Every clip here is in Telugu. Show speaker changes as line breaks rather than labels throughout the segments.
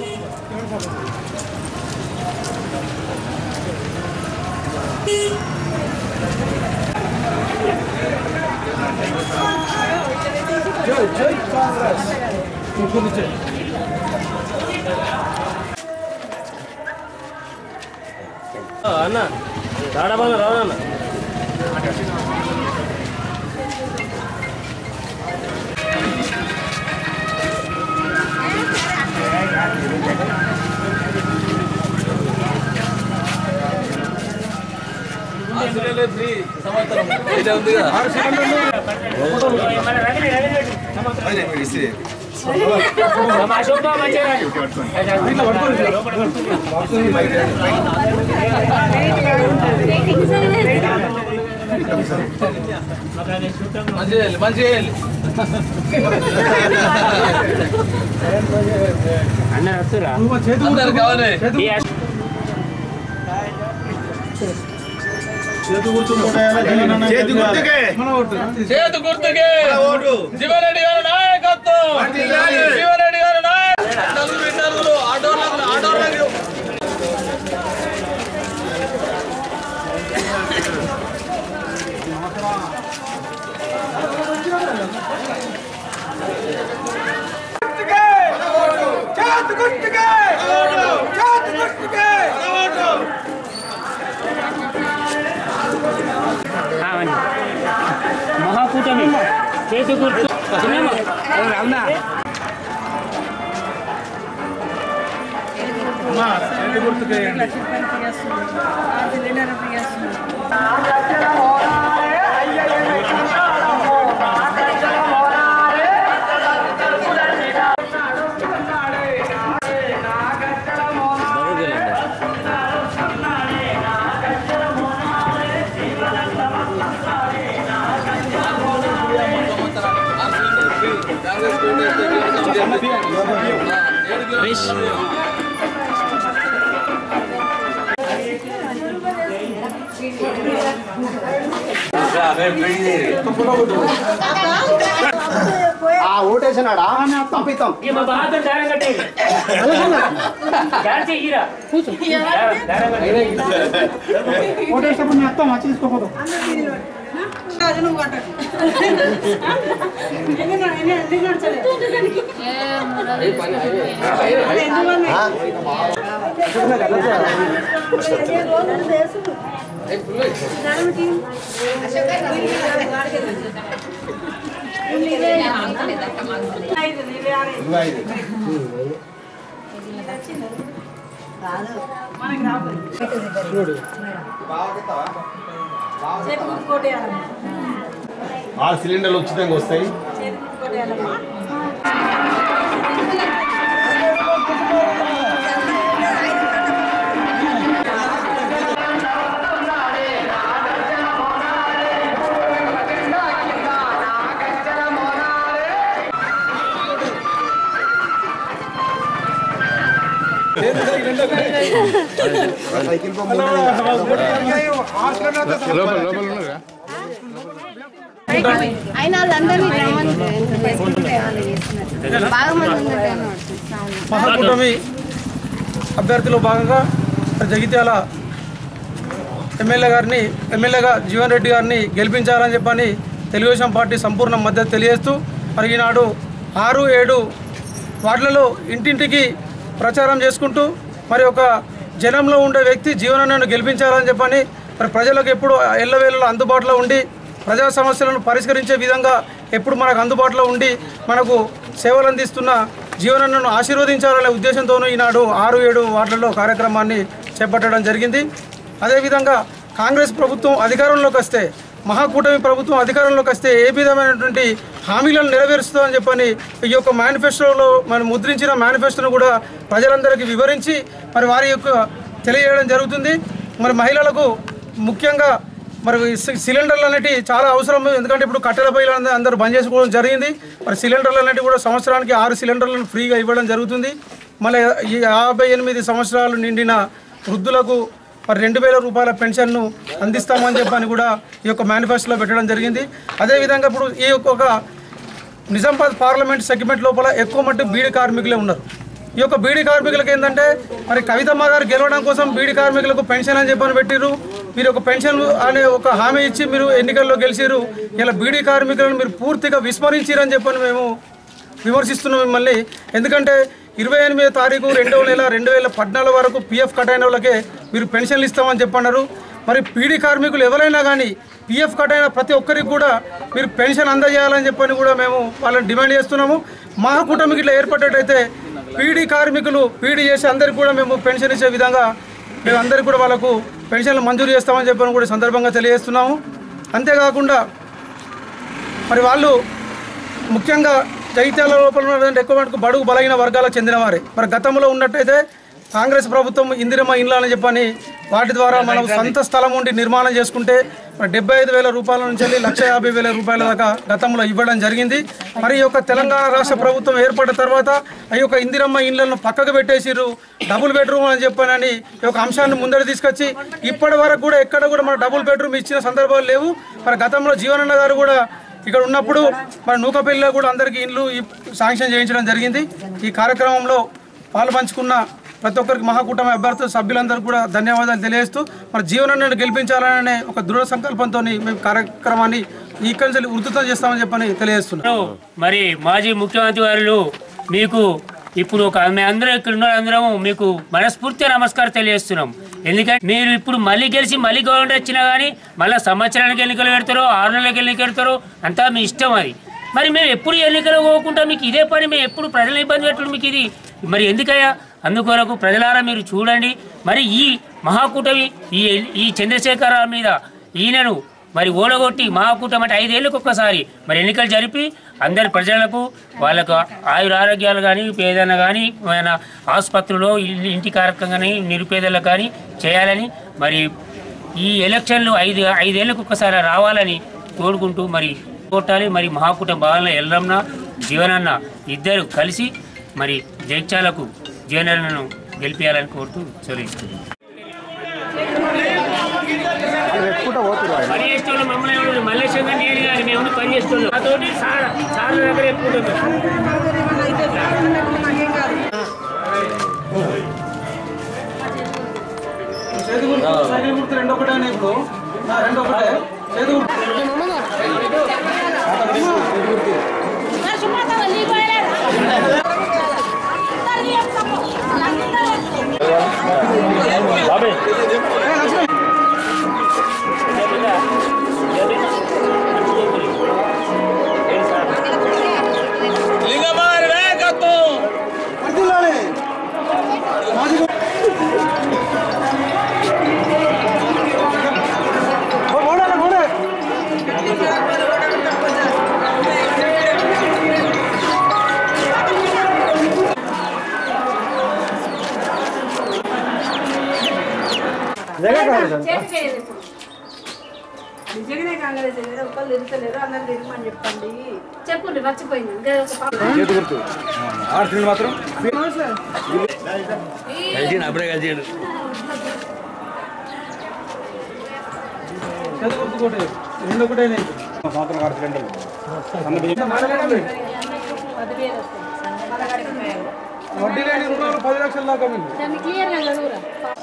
అన్న రాడబాల రావన్న అన్న వస్తురా
చేతి గుర్తుకే
చేతు గుర్తుకే శివరెడ్డి గారి నాయకత్వం శివరెడ్డి గారి నాయకత్వం నలుగురు నలుగురు ఆటోలకు ఆటోలకు
మహాకూటమి చేతి గుర్తు అవునా
ఆ ఓటేసినాడా పంపిస్తాం
మా బాధ దారం కట్టేది దారి ఇరా కూర్చో దారం కట్టేది
ఆరు సిలిండర్లు ఉచితంగా వస్తాయి
అయినా వాళ్ళందరినీ రమ్మని చేసుకుంటే వాళ్ళు చేస్తున్నారు బాగా మంది ఉన్నట్టు
మహాకూటమి అభ్యర్థిలో భాగంగా జగిత్యాల ఎమ్మెల్యే గారిని ఎమ్మెల్యేగా జీవన్ రెడ్డి గారిని గెలిపించాలని చెప్పని తెలుగుదేశం పార్టీ సంపూర్ణ మద్దతు తెలియజేస్తూ మరి ఈనాడు ఆరు ఏడు వార్డులలో ఇంటింటికి ప్రచారం చేసుకుంటూ మరి ఒక జనంలో ఉండే వ్యక్తి జీవనాన్ని గెలిపించాలని చెప్పని మరి ప్రజలకు ఎప్పుడు ఎల్లవేళలో అందుబాటులో ఉండి ప్రజా సమస్యలను పరిష్కరించే విధంగా ఎప్పుడు మనకు అందుబాటులో ఉండి మనకు సేవలు అందిస్తున్న జీవనన్నను ఆశీర్వదించాలనే ఉద్దేశంతోనూ ఈనాడు ఆరు ఏడు వార్డులలో కార్యక్రమాన్ని చేపట్టడం జరిగింది అదేవిధంగా కాంగ్రెస్ ప్రభుత్వం అధికారంలోకి వస్తే మహాకూటమి ప్రభుత్వం అధికారంలోకి వస్తే ఏ విధమైనటువంటి హామీలను నెరవేరుస్తుందని చెప్పని ఈ యొక్క మేనిఫెస్టోలో మనం ముద్రించిన మేనిఫెస్టోను కూడా ప్రజలందరికీ వివరించి మరి వారి యొక్క తెలియజేయడం జరుగుతుంది మరి మహిళలకు ముఖ్యంగా మరి సి- సిలిండర్లు అనేటివి చాలా అవసరం ఎందుకంటే ఇప్పుడు కట్టెల పొయ్యిలు అందరూ- అందరూ బంద్ చేసుకోవడం జరిగింది మరి సిలిండర్లు అనేటివి కూడా సంవత్సరానికి ఆరు సిలిండర్లను ఫ్రీగా ఇవ్వడం జరుగుతుంది మళ్ళీ ఈ యాభై ఎనిమిది సంవత్సరాలు నిండిన వృద్ధులకు మరి రెండు వేల రూపాయల పెన్షన్ను అందిస్తామని చెప్పని కూడా ఈ యొక్క మేనిఫెస్టోలో పెట్టడం జరిగింది అదేవిధంగా ఇప్పుడు ఈ యొక్క ఒక నిజామాబాద్ పార్లమెంట్ సెగ్మెంట్ లోపల ఎక్కువ మట్టు బీడి కార్మికులే ఉన్నారు ఈ యొక్క బీడీ కార్మికులకు ఏంటంటే మరి కవితమ్మ గారు గెలవడం కోసం బీడీ కార్మికులకు పెన్షన్ అని చెప్పని పెట్టిర్రు మీరు ఒక పెన్షన్ అనే ఒక హామీ ఇచ్చి మీరు ఎన్నికల్లో గెలిచిర్రు ఇలా బీడీ కార్మికులను మీరు పూర్తిగా విస్మరించిరని చెప్పని మేము విమర్శిస్తున్నాం మిమ్మల్ని ఎందుకంటే ఇరవై ఎనిమిదో తారీఖు రెండవ నెల రెండు వేల పద్నాలుగు వరకు పిఎఫ్ కట్ అయిన వాళ్ళకే మీరు పెన్షన్లు ఇస్తామని చెప్పన్నారు మరి పీడీ కార్మికులు ఎవరైనా కానీ పిఎఫ్ కట్ అయిన ప్రతి ఒక్కరికి కూడా మీరు పెన్షన్ అందజేయాలని చెప్పని కూడా మేము వాళ్ళని డిమాండ్ చేస్తున్నాము మా కూటమికి ఇట్లా ఏర్పడ్డట్టయితే పీడీ కార్మికులు పీడీ చేసి అందరికి కూడా మేము పెన్షన్ ఇచ్చే విధంగా మేము అందరికి కూడా వాళ్ళకు పెన్షన్లు మంజూరు చేస్తామని చెప్పని కూడా ఈ సందర్భంగా తెలియజేస్తున్నాము అంతేకాకుండా మరి వాళ్ళు ముఖ్యంగా జగిత్యాల లోపల ఉన్నటువంటి ఎక్కువ మటుకు బడుగు బలహీన వర్గాలకు చెందినవారే మరి గతంలో ఉన్నట్టయితే కాంగ్రెస్ ప్రభుత్వం ఇందిరమ్మ ఇండ్లు అని చెప్పని వాటి ద్వారా మనం సొంత స్థలం ఉండి నిర్మాణం చేసుకుంటే మరి డెబ్బై ఐదు వేల రూపాయల నుంచి వెళ్ళి లక్ష యాభై వేల రూపాయల దాకా గతంలో ఇవ్వడం జరిగింది మరి ఈ యొక్క తెలంగాణ రాష్ట్ర ప్రభుత్వం ఏర్పడిన తర్వాత ఈ యొక్క ఇందిరమ్మ ఇండ్లను పక్కకు పెట్టేసిర్రు డబుల్ బెడ్రూమ్ అని చెప్పనని ఈ యొక్క అంశాన్ని ముందర తీసుకొచ్చి ఇప్పటి వరకు కూడా ఎక్కడ కూడా మన డబుల్ బెడ్రూమ్ ఇచ్చిన సందర్భాలు లేవు మరి గతంలో జీవనన్న గారు కూడా ఇక్కడ ఉన్నప్పుడు మన నూకపల్లిలో కూడా అందరికీ ఇండ్లు ఈ శాంక్షన్ చేయించడం జరిగింది ఈ కార్యక్రమంలో పాలు పంచుకున్న ప్రతి ఒక్కరికి మహాకూటమి అభ్యర్థులు సభ్యులందరూ కూడా ధన్యవాదాలు తెలియజేస్తూ మరి జీవనాన్ని గెలిపించాలనే ఒక దృఢ సంకల్పంతో మేము కార్యక్రమాన్ని ఇక్కడి నుంచి ఉధృతం చేస్తామని చెప్పని తెలియజేస్తున్నాం
మరి మాజీ ముఖ్యమంత్రి వారు మీకు ఇప్పుడు ఒక మేము అందరం ఇక్కడ ఉన్న అందరం మీకు మనస్ఫూర్తిగా నమస్కారం తెలియజేస్తున్నాం ఎందుకంటే మీరు ఇప్పుడు మళ్ళీ గెలిచి మళ్ళీ గవర్నమెంట్ వచ్చినా కానీ మళ్ళీ సంవత్సరానికి ఎన్నికలు పెడతారో ఆరు నెలలకు ఎన్నికలు పెడతారో అంతా మీ ఇష్టం అది మరి మేము ఎప్పుడు ఎన్నికలు పోకుండా మీకు ఇదే పని మేము ఎప్పుడు ప్రజలు ఇబ్బంది పెట్టడం మీకు ఇది మరి ఎందుకయ్యా అందుకొరకు ప్రజలారా మీరు చూడండి మరి ఈ మహాకూటమి ఈ ఈ చంద్రశేఖర మీద ఈయనను మరి ఓడగొట్టి మహాకూటమి అంటే ఐదేళ్ళకి ఒక్కసారి మరి ఎన్నికలు జరిపి అందరి ప్రజలకు వాళ్ళకు ఆయుర ఆరోగ్యాలు కానీ పేదన కానీ మన ఆసుపత్రిలో ఇల్లు ఇంటి కార్యక్రమం కానీ నిరుపేదలకు కానీ చేయాలని మరి ఈ ఎలక్షన్లు ఐదు ఐదేళ్ళకు ఒక్కసారి రావాలని కోరుకుంటూ మరి కొట్టాలి మరి మహాకూటమి భావన ఎల్లమ్మ జీవనన్న ఇద్దరు కలిసి మరి జైత్యాలకు జీవనన్నను గెలిపించాలని కోరుతూ చదివిస్తున్నాను పని చేస్తున్నాం మమ్మల్ని ఎవరు మల్లేశ్వరంగా నేను కానీ మేము పని చేస్తున్నాం అతోటి సార్ సార్ దగ్గర ఎక్కువ ఉంటాం.
చేతి గుర్తు సైకిల్ గుర్తు రెండు ఒకటే ఇప్పుడు ఆ, రెండు ఒకటే చేతి గుర్తు
లింగమారి నాయకత్వం
ఓడాలి ఓడే
నిజంగానే కాంగ్రెస్ ఏదో ఒక్కళ్ళు తిరుగుతలేరు అందరు తిరగమని చెప్పండి చెప్పండి మర్చిపోయింది ఇంకా ఒక పాప
చేతి గుర్తు ఒకటే రెండు ఒకటే వడ్డీ లేని రుణాలు పది లక్షల దాకా మీకు
దాన్ని క్లియర్గా చదువురా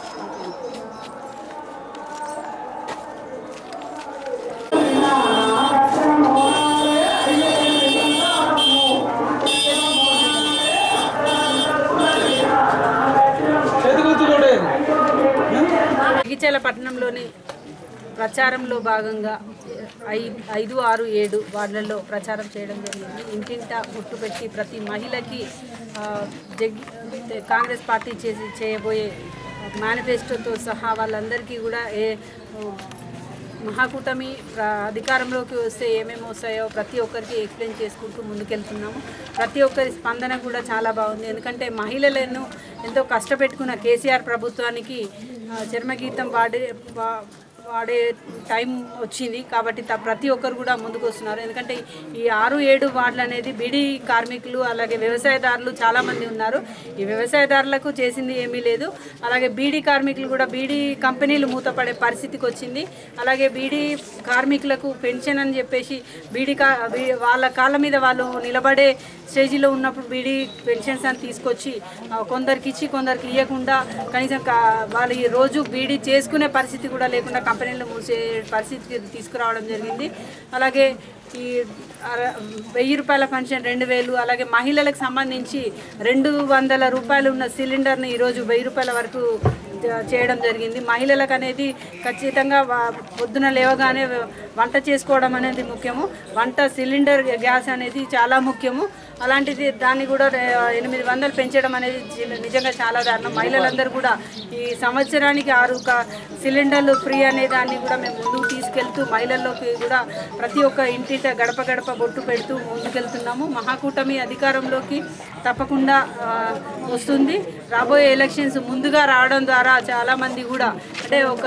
చేతి గుర్తు ఒకటే
జగిత్యాల పట్టణంలోని ప్రచారంలో భాగంగా ఐ- ఐదు ఆరు ఏడు వార్డులలో ప్రచారం చేయడం జరిగింది ఇంటింట గుట్టు పెట్టి ప్రతి మహిళకి ఆ, జగ్ కాంగ్రెస్ పార్టీ చేసి చేయబోయే మేనిఫెస్టోతో సహా వాళ్ళందరికీ కూడా ఏ మహాకూటమి ప్ర- అధికారంలోకి వస్తే ఏమేమి వస్తాయో ప్రతి ఒక్కరికి ఎక్స్ప్లెయిన్ చేసుకుంటూ ముందుకెళ్తున్నాము ప్రతి ఒక్కరి స్పందన కూడా చాలా బాగుంది ఎందుకంటే మహిళలను ఎంతో కష్టపెట్టుకున్న కేసీఆర్ ప్రభుత్వానికి ఆ, చర్మగీతం పాడి పా- వాడే టైం వచ్చింది కాబట్టి త- ప్రతి ఒక్కరు కూడా ముందుకు వస్తున్నారు ఎందుకంటే ఈ ఆరు ఏడు వార్డులు అనేది బీడీ కార్మికులు అలాగే వ్యవసాయదారులు చాలామంది ఉన్నారు ఈ వ్యవసాయదారులకు చేసింది ఏమీ లేదు అలాగే బీడీ కార్మికులు కూడా బీడీ కంపెనీలు మూతపడే పరిస్థితికి వచ్చింది అలాగే బీడీ కార్మికులకు పెన్షన్ అని చెప్పేసి బీడీ కా బీ- వాళ్ళ కాళ్ళ మీద వాళ్ళు నిలబడే స్టేజీలో ఉన్నప్పుడు బీడీ పెన్షన్స్ అని తీసుకొచ్చి ఆ, కొందరికి ఇచ్చి కొందరికి ఇవ్వకుండా కనీసం కా- వాళ్ళు ఈ రోజు బీడీ చేసుకునే పరిస్థితి కూడా లేకుండా కంపెనీలు మూసే పరిస్థితికి తీసుకురావడం జరిగింది అలాగే ఈ అర- వెయ్యి రూపాయల పెన్షన్ రెండు వేలు అలాగే మహిళలకు సంబంధించి రెండు వందల రూపాయలు ఉన్న సిలిండర్ని ఈరోజు వెయ్యి రూపాయల వరకు చే- చేయడం జరిగింది మహిళలకు అనేది ఖచ్చితంగా వా- పొద్దున లేవగానే వంట చేసుకోవడం అనేది ముఖ్యము వంట సిలిండర్ గ్యాస్ అనేది చాలా ముఖ్యము అలాంటిది దాన్ని కూడా రే- ఎనిమిది వందలు పెంచడం అనేది చి- నిజంగా చాలా దారుణం మహిళలందరూ కూడా ఈ సంవత్సరానికి ఆరు క- సిలిండర్లు ఫ్రీ అనే దాన్ని కూడా మేము ముందుకు తీసుకెళ్తూ మహిళల్లోకి కూడా ప్రతి ఒక్క ఇంటిట గడప గడప బొట్టు పెడుతూ ముందుకెళ్తున్నాము మహాకూటమి అధికారంలోకి తప్పకుండా ఆ, వస్తుంది రాబోయే ఎలక్షన్స్ ముందుగా రావడం ద్వారా చాలామంది కూడా అంటే ఒక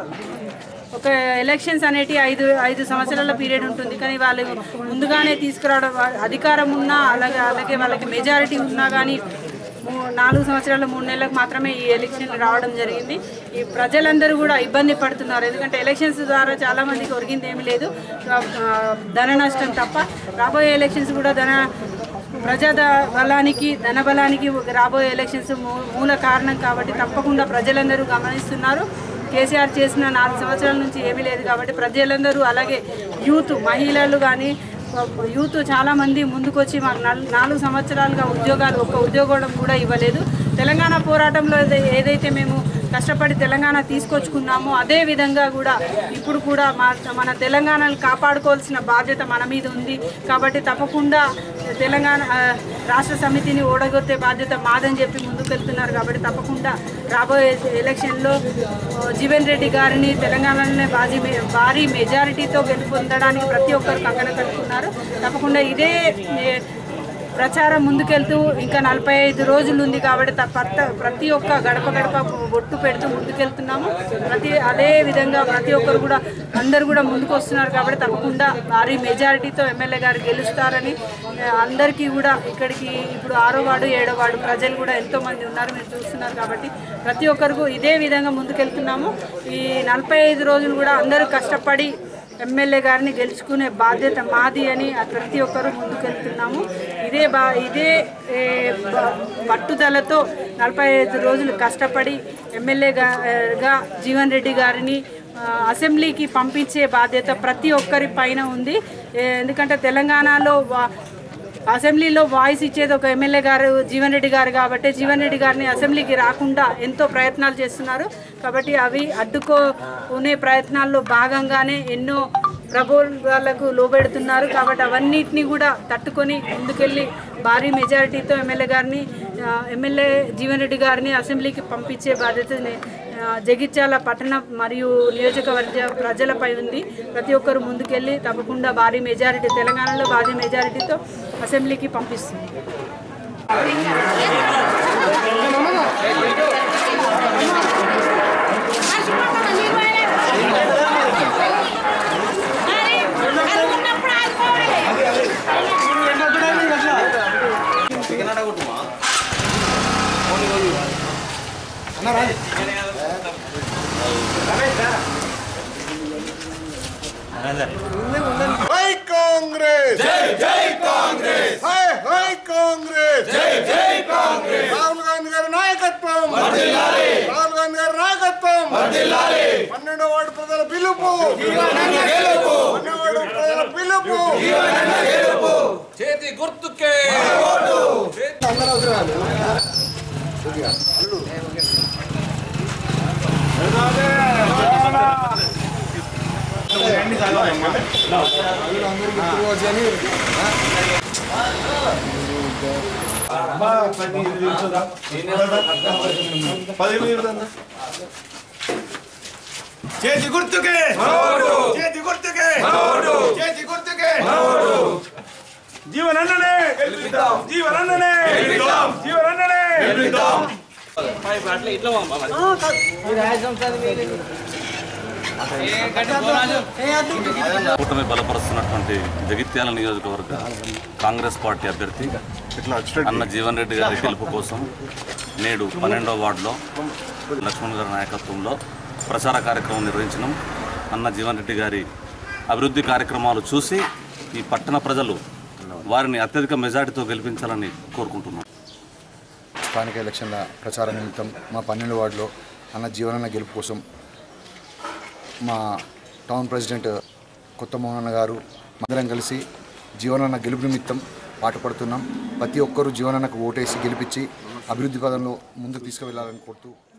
ఒక ఎలక్షన్స్ అనేటి ఐదు ఐదు సంవత్సరాల పీరియడ్ ఉంటుంది కానీ వాళ్ళు ముందుగానే తీసుకురావడం వా- అధికారం ఉన్నా అలాగే అలాగే వాళ్ళకి మెజారిటీ ఉన్నా కానీ మూ- నాలుగు సంవత్సరాల మూడు నెలలకు మాత్రమే ఈ ఎలక్షన్ రావడం జరిగింది ఈ ప్రజలందరూ కూడా ఇబ్బంది పడుతున్నారు ఎందుకంటే ఎలక్షన్స్ ద్వారా చాలా మందికి ఒరిగింది ఏమీ లేదు ఆ, ధన నష్టం తప్ప రాబోయే ఎలక్షన్స్ కూడా ధన ప్రజా ద- బలానికి ధన బలానికి రాబోయే ఎలక్షన్స్ మూ- మూల కారణం కాబట్టి తప్పకుండా ప్రజలందరూ గమనిస్తున్నారు కేసీఆర్ చేసిన నాలుగు సంవత్సరాల నుంచి ఏమీ లేదు కాబట్టి ప్రజలందరూ అలాగే యూత్ మహిళలు కానీ యూత్ చాలా మంది ముందుకొచ్చి మాకు నల్- నాలుగు సంవత్సరాలుగా ఉద్యోగాలు ఒక్క ఉద్యోగం కూడా ఇవ్వలేదు తెలంగాణ పోరాటంలో ఏదై- ఏదైతే మేము కష్టపడి తెలంగాణ తీసుకొచ్చుకున్నామో అదే విధంగా కూడా ఇప్పుడు కూడా మా మన తెలంగాణను కాపాడుకోవాల్సిన బాధ్యత మన మీద ఉంది కాబట్టి తప్పకుండా తెలంగాణ ఆ, రాష్ట్ర సమితిని ఓడగొట్టే బాధ్యత మాదని చెప్పి ముందుకెళ్తున్నారు కాబట్టి తప్పకుండా రాబోయే ఎలక్షన్లో ఆ, జీవన్ రెడ్డి గారిని తెలంగాణలోనే బాజీ మె- భారీ మెజారిటీతో గెలుపొందడానికి ప్రతి ఒక్కరు కంకణ కట్టుకున్నారు తప్పకుండా ఇదే ఏ, ప్రచారం ముందుకెళ్తూ ఇంకా నలభై ఐదు రోజులు ఉంది కాబట్టి త- పట్ట- ప్రతి ఒక్క గడప గడప బొట్టు పెడుతూ ముందుకెళ్తున్నాము ప్రతి అదే విధంగా ప్రతి ఒక్కరు కూడా అందరు కూడా ముందుకు వస్తున్నారు కాబట్టి తప్పకుండా భారీ మెజారిటీతో ఎమ్మెల్యే గారు గెలుస్తారని ఆ, అందరికీ కూడా ఇక్కడికి ఇప్పుడు ఆరో వార్డు ఏడో వార్డు ప్రజలు కూడా ఎంతో మంది ఉన్నారు మీరు చూస్తున్నారు కాబట్టి ప్రతి ఒక్కరికి ఇదే విధంగా ముందుకెళ్తున్నాము ఈ నలభై ఐదు రోజులు కూడా అందరూ కష్టపడి ఎమ్మెల్యే గారిని గెలుచుకునే బాధ్యత మాది అని ప్రతి ఒక్కరూ ముందుకెళ్తున్నాము ఇదే బా ఇదే ఏ, బ- పట్టుదలతో నలభై ఐదు రోజులు కష్టపడి ఎమ్మెల్యేగా గా జీవన్ రెడ్డి గారిని ఆ, అసెంబ్లీకి పంపించే బాధ్యత ప్రతి ఒక్కరి పైన ఉంది ఏ, ఎందుకంటే తెలంగాణలో వా- అసెంబ్లీలో వాయిస్ ఇచ్చేది ఒక ఎమ్మెల్యే గారు జీవన్ రెడ్డి గారు కాబట్టి జీవన్ రెడ్డి గారిని అసెంబ్లీకి రాకుండా ఎంతో ప్రయత్నాలు చేస్తున్నారు కాబట్టి అవి అడ్డుకోనే ప్రయత్నాల్లో భాగంగానే ఎన్నో ప్రబోధాలకు లోబెడుతున్నారు కాబట్టి అవన్నిటిని కూడా తట్టుకొని ముందుకెళ్ళి భారీ మెజారిటీతో ఎమ్మెల్యే గారిని ఆ, ఎమ్మెల్యే జీవన్ రెడ్డి గారిని అసెంబ్లీకి పంపించే బాధ్యతని ఆ, జగిత్యాల పట్టణ మరియు నియోజకవర్గ ప్రజలపై ఉంది ప్రతి ఒక్కరు ముందుకెళ్ళి తప్పకుండా భారీ మెజారిటీ తెలంగాణలో భారీ మెజారిటీతో అసెంబ్లీకి పంపిస్తుంది
హై కాంగ్రెస్ జై జై కాంగ్రెస్ హై హై కాంగ్రెస్ జై జై కాంగ్రెస్ రాహుల్ గాంధీ గారి నాయకత్వం వర్ధిల్లాలి రాహుల్ గాంధీ గారి నాయకత్వం వర్ధిల్లాలి పన్నెండో వార్డు ప్రజల పిలుపు గెలుపు పన్నెండో వార్డు ప్రజల పిలుపు గెలుపు
చేతి గుర్తుకే
చేతి గుర్తుకే చేతి గుర్తుకే చేతి గుర్తుకే జీవనన్ననే జీవనన్ననే జీవనన్ననే
కూటమి బలపరుస్తున్నటువంటి జగిత్యాల నియోజకవర్గ కాంగ్రెస్ పార్టీ అభ్యర్థి అన్న జీవన్ రెడ్డి గారి గెలుపు కోసం నేడు పన్నెండవ వార్డులో లక్ష్మణ్ గారి నాయకత్వంలో ప్రచార కార్యక్రమం నిర్వహించినాం అన్న జీవన్ రెడ్డి గారి అభివృద్ధి కార్యక్రమాలు చూసి ఈ పట్టణ ప్రజలు వారిని అత్యధిక మెజార్టీతో గెలిపించాలని కోరుకుంటున్నాం
స్థానిక ఎలక్షన్ల ప్రచార నిమిత్తం మా పన్నెండు వార్డులో అన్న జీవనన్న గెలుపు కోసం మా టౌన్ ప్రెసిడెంట్ కొత్త మోహన్ గారు అందరం కలిసి జీవనన్న గెలుపు నిమిత్తం పాటుపడుతున్నాం ప్రతి ఒక్కరూ జీవనన్నకు ఓటేసి గెలిపించి అభివృద్ధి పదంలో ముందుకు తీసుకువెళ్ళాలని కోరుతూ